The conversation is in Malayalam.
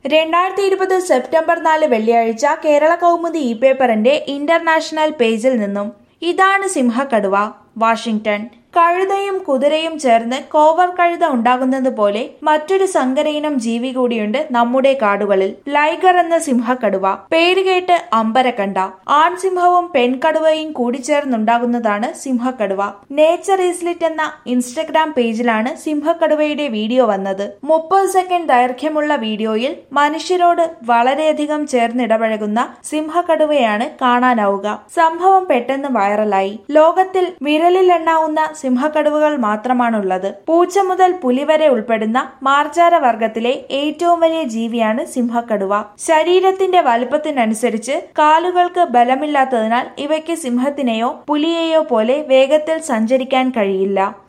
രണ്ടായിരത്തി ഇരുപത് സെപ്റ്റംബർ നാല് വെള്ളിയാഴ്ച കേരള കൗമുദി ഇ പേപ്പറിന്റെ ഇന്റർനാഷണൽ പേജിൽ നിന്നും ഇതാണ് സിംഹക്കടുവ വാഷിംഗ്ടൺ കഴുതയും കുതിരയും ചേർന്ന് കോവർ കഴുത ഉണ്ടാകുന്നത് പോലെ മറ്റൊരു സങ്കരയിനം ജീവി കൂടിയുണ്ട് നമ്മുടെ കാടുകളിൽ ലൈഗർ എന്ന സിംഹക്കടുവ പേരുകേട്ട് അമ്പരക്കണ്ട ആൺസിംഹവും പെൺകടുവയും കൂടിച്ചേർന്നുണ്ടാകുന്നതാണ് സിംഹക്കടുവ നേച്ചർ ഈസ്ലിറ്റ് എന്ന ഇൻസ്റ്റഗ്രാം പേജിലാണ് സിംഹക്കടുവയുടെ വീഡിയോ വന്നത് മുപ്പത് സെക്കൻഡ് ദൈർഘ്യമുള്ള വീഡിയോയിൽ മനുഷ്യരോട് വളരെയധികം ചേർന്നിടപഴകുന്ന സിംഹക്കടുവയാണ് കാണാനാവുക സംഭവം പെട്ടെന്ന് വൈറലായി ലോകത്തിൽ വിരലിലെണ്ണാവുന്ന സിംഹക്കടുവകൾ മാത്രമാണുള്ളത് പൂച്ച മുതൽ പുലി വരെ ഉൾപ്പെടുന്ന മാർജാര വർഗത്തിലെ ഏറ്റവും വലിയ ജീവിയാണ് സിംഹക്കടുവ ശരീരത്തിന്റെ വലുപ്പത്തിനനുസരിച്ച് കാലുകൾക്ക് ബലമില്ലാത്തതിനാൽ ഇവയ്ക്ക് സിംഹത്തിനെയോ പുലിയെയോ പോലെ വേഗത്തിൽ സഞ്ചരിക്കാൻ കഴിയില്ല